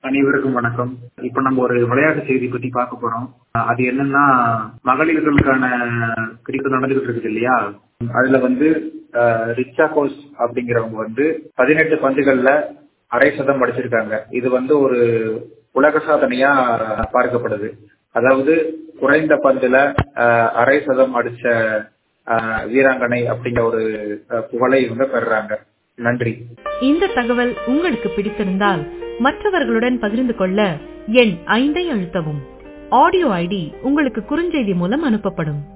அனைவருக்கும் வணக்கம் இப்ப நம்ம ஒரு விளையாட்டு செய்தி பத்தி பார்க்க போறோம் அது என்னன்னா மகளிர்களுக்கான கிரிக்கெட் நடந்துகிட்டு இருக்குது இல்லையா அதுல வந்து அஹ், ரிச்சா கோஸ் அப்படிங்கிறவங்க வந்து பதினெட்டு பந்துகள்ல அரை சதம் அடிச்சிருக்காங்க இது வந்து ஒரு உலக சாதனையா பார்க்கப்படுது அதாவது குறைந்த பந்துல அஹ், அரை சதம் அடிச்ச அஹ், வீராங்கனை அப்படிங்கிற ஒரு அஹ், புகழை இவங்க பெறுறாங்க நன்றி இந்த தகவல் உங்களுக்கு பிடித்திருந்தால் மற்றவர்களுடன் பகிர்ந்து கொள்ள எண் ஐந்தை அழுத்தவும் ஆடியோ ஐடி உங்களுக்கு குறுஞ்செய்தி மூலம் அனுப்பப்படும்